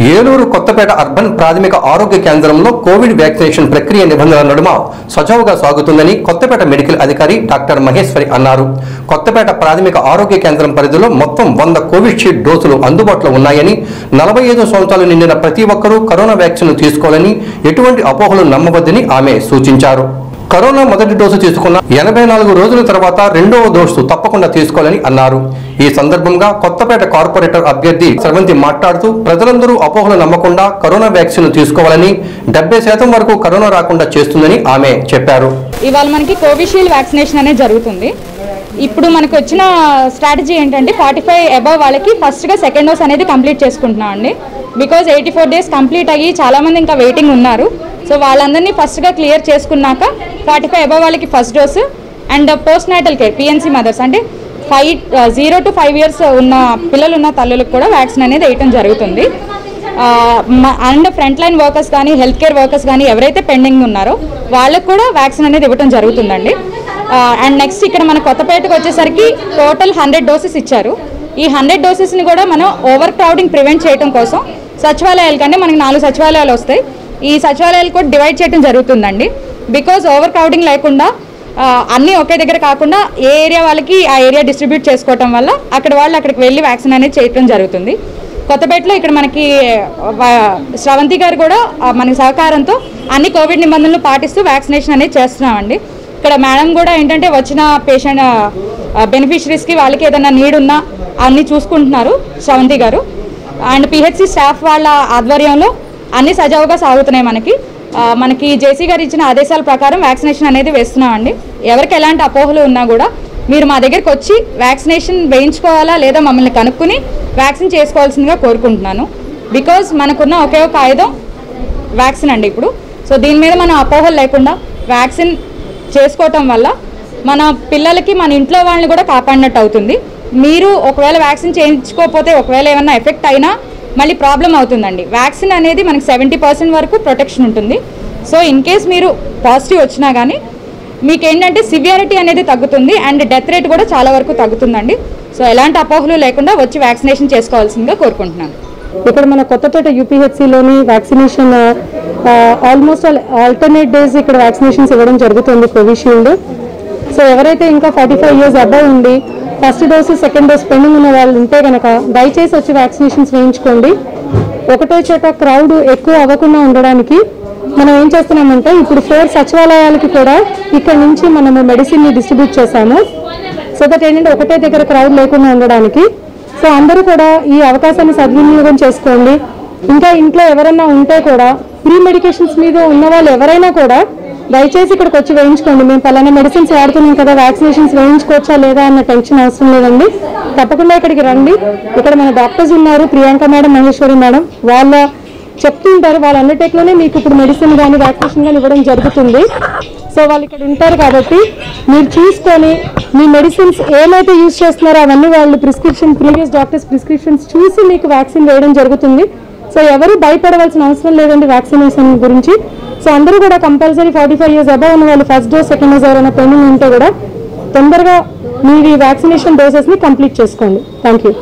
Eluru Kothapeta urban ప్రాథమిక ఆరోగ్య కేంద్రంలో కోవిడ్ వ్యాక్సినేషన్ ప్రక్రియ నిబంధనల నడుమ సజావుగా సాగుతుందని కొత్తపేట మెడికల్ అధికారి డాక్టర్ మహేశ్వరి అన్నారు కొత్తపేట ప్రాథమిక ఆరోగ్య కేంద్రం పరిధిలో మొత్తం వంద కోవిషీల్డ్ డోసులు అందుబాటులో ఉన్నాయని నలభై ఐదు సంవత్సరాలు నిండిన ప్రతి ఒక్కరూ కరోనా వ్యాక్సిన్ తీసుకోవాలని ఎటువంటి అపోహలు నమ్మవద్దని ఆమె సూచించారు కరోనా మొదటి డోసు తీసుకున్న ఎనభై నాలుగు రోజుల తర్వాత రెండవ డోసు తప్పకుండా తీసుకోవాలని అన్నారు ఈ సందర్భంగా కొత్తపేట కార్పొరేటర్ అభ్యర్థి స్రవంతి మాట్లాడుతూ ప్రజలందరూ అపోహలు నమ్మకుండా కరోనా వ్యాక్సిన్ తీసుకోవాలని డెబ్బై శాతం వరకు కరోనా రాకుండా చేస్తుందని ఆమె చెప్పారు ఇవాళ మనకి కోవిషీల్డ్ వ్యాక్సినేషన్ అనేది జరుగుతుంది ఇప్పుడు మనకు వచ్చిన స్ట్రాటజీ ఏంటంటే ఫార్టీ ఫైవ్ అబవ్ వాళ్ళకి ఫస్ట్గా సెకండ్ డోస్ అనేది కంప్లీట్ చేసుకుంటున్నాం అండి because eighty four days complete అయ్యి చాలామంది ఇంకా వెయిటింగ్ ఉన్నారు సో వాళ్ళందరినీ ఫస్ట్గా క్లియర్ చేసుకున్నాక ఫార్టీ ఫైవ్ అబవ్ వాళ్ళకి first dose and postnatal care PNC mothers అంటే five zero to five years ఉన్న పిల్లలు ఉన్న తల్లులకు కూడా వ్యాక్సిన్ అనేది వేయటం జరుగుతుంది అండ్ ఫ్రంట్ లైన్ వర్కర్స్ కానీ హెల్త్ కేర్ వర్కర్స్ కానీ ఎవరైతే పెండింగ్ ఉన్నారో వాళ్ళకు కూడా వ్యాక్సిన్ అనేది ఇవ్వటం జరుగుతుందండి అండ్ నెక్స్ట్ ఇక్కడ మన కొత్తపేటకు వచ్చేసరికి టోటల్ హండ్రెడ్ డోసెస్ ఇచ్చారు ఈ హండ్రెడ్ డోసెస్ని కూడా మనం ఓవర్ క్రౌడింగ్ ప్రివెంట్ చేయడం కోసం సచివాలయాల కంటే మనకి నాలుగు సచివాలయాలు వస్తాయి ఈ సచివాలయాలు కూడా డివైడ్ చేయడం జరుగుతుందండి బికాజ్ ఓవర్ క్రౌడింగ్ లేకుండా ఆ, అన్నీ ఒకే దగ్గర కాకుండా ఏ ఏరియా వాళ్ళకి ఆ ఏరియా డిస్ట్రిబ్యూట్ చేసుకోవటం వల్ల అక్కడ వాళ్ళు అక్కడికి వెళ్ళి వ్యాక్సిన్ అనేది చేయడం జరుగుతుంది కొత్తపేటలో ఇక్కడ మనకి వ- శ్రవంతి గారు కూడా ఆ, మనకి సహకారంతో అన్ని కోవిడ్ నిబంధనలు పాటిస్తూ వ్యాక్సినేషన్ అనేది చేస్తున్నామండి ఇక్కడ మేడం కూడా ఏంటంటే వచ్చిన పేషెంట్ బెనిఫిషరీస్కి వాళ్ళకి ఏదైనా నీడ్ ఉన్నా అన్నీ చూసుకుంటున్నారు శ్రవంతి గారు అండ్ పిహెచ్సి స్టాఫ్ వాళ్ళ ఆధ్వర్యంలో అన్ని సజావుగా సాగుతున్నాయి మనకి ఆ, మనకి జేసీ గారు ఇచ్చిన ఆదేశాల ప్రకారం వ్యాక్సినేషన్ అనేది వేస్తున్నామండి ఎవరికి ఎలాంటి అపోహలు ఉన్నా కూడా మీరు మా దగ్గరికి వచ్చి వ్యాక్సినేషన్ వేయించుకోవాలా లేదా మమ్మల్ని కనుక్కుని వ్యాక్సిన్ చేసుకోవాల్సిందిగా కోరుకుంటున్నాను బికాజ్ మనకున్న ఒకే ఒక ఆయుధం వ్యాక్సిన్ అండి ఇప్పుడు సో దీని మీద మనం అపోహలు లేకుండా వ్యాక్సిన్ చేసుకోవటం వల్ల మన పిల్లలకి మన ఇంట్లో వాళ్ళని కూడా కాపాడినట్టు అవుతుంది మీరు ఒకవేళ వ్యాక్సిన్ చేయించుకోకపోతే ఒకవేళ ఏమైనా ఎఫెక్ట్ అయినా మళ్ళీ ప్రాబ్లం అవుతుందండి వ్యాక్సిన్ అనేది మనకి సెవెంటీ పర్సెంట్ వరకు ప్రొటెక్షన్ ఉంటుంది సో ఇన్ కేస్ మీరు పాజిటివ్ వచ్చినా కానీ మీకు ఏంటంటే సివియారిటీ అనేది తగ్గుతుంది అండ్ డెత్ రేట్ కూడా చాలా వరకు తగ్గుతుందండి సో ఎలాంటి అపోహలు లేకుండా వచ్చి వ్యాక్సినేషన్ చేసుకోవాల్సిందిగా కోరుకుంటున్నాను ఇక్కడ మన కొత్తపేట యూపీహెచ్సిలోని వ్యాక్సినేషన్ ఆల్మోస్ట్ ఆల్టర్నేట్ డేస్ ఇక్కడ వ్యాక్సినేషన్స్ ఇవ్వడం జరుగుతుంది కోవిషీల్డ్ సో ఎవరైతే ఇంకా ఫార్టీ ఫైవ్ ఇయర్స్ అబ్బాయి ఉండి first dose second dose pending ఉన్న వాళ్ళు ఉంటే కనుక దయచేసి వచ్చి వ్యాక్సినేషన్స్ వేయించుకోండి ఒకటే చోట క్రౌడ్ ఎక్కువ అవ్వకుండా ఉండడానికి మనం ఏం చేస్తున్నామంటే ఇప్పుడు ఫోర్ సచివాలయాలకి కూడా ఇక్కడ నుంచి మనము మెడిసిన్ని డిస్ట్రిబ్యూట్ చేశాము సో దట్ ఏంటంటే ఒకటే దగ్గర క్రౌడ్ లేకుండా ఉండడానికి సో అందరూ కూడా ఈ అవకాశాన్ని సద్వినియోగం చేసుకోండి ఇంకా ఇంట్లో ఎవరైనా ఉంటే కూడా ప్రీ మెడికేషన్స్ మీద ఉన్న వాళ్ళు ఎవరైనా కూడా దయచేసి ఇక్కడికి వచ్చి వేయించుకోండి మేము పలానా మెడిసిన్స్ వాడుతున్నాం కదా వ్యాక్సినేషన్స్ వేయించుకోవచ్చా లేదా అన్న టెన్షన్ అవసరం లేదండి తప్పకుండా ఇక్కడికి రండి ఇక్కడ మన డాక్టర్స్ ఉన్నారు ప్రియాంక మేడం మహేశ్వరి మేడం వాళ్ళ చెప్తుంటారు వాళ్ళ అండర్టేక్లోనే మీకు ఇప్పుడు మెడిసిన్ కానీ వ్యాక్సినేషన్ కానీ ఇవ్వడం జరుగుతుంది సో వాళ్ళు ఇక్కడ ఉంటారు కాబట్టి మీరు చూసుకొని మీ మెడిసిన్స్ ఏమైతే యూజ్ చేస్తున్నారో అవన్నీ వాళ్ళు ప్రిస్క్రిప్షన్ ప్రీవియస్ డాక్టర్స్ ప్రిస్క్రిప్షన్స్ చూసి మీకు వ్యాక్సిన్ వేయడం జరుగుతుంది సో ఎవరు భయపడవలసిన అవసరం లేదండి వ్యాక్సినేషన్ గురించి సో అందరూ కూడా compulsory forty five years above ఉన్న వాళ్ళు ఫస్ట్ డోస్ సెకండ్ డోస్ ఎవరైనా పెండింగ్ ఉంటే కూడా తొందరగా మీ వ్యాక్సినేషన్ డోసెస్ని కంప్లీట్ చేసుకోండి థ్యాంక్ యూ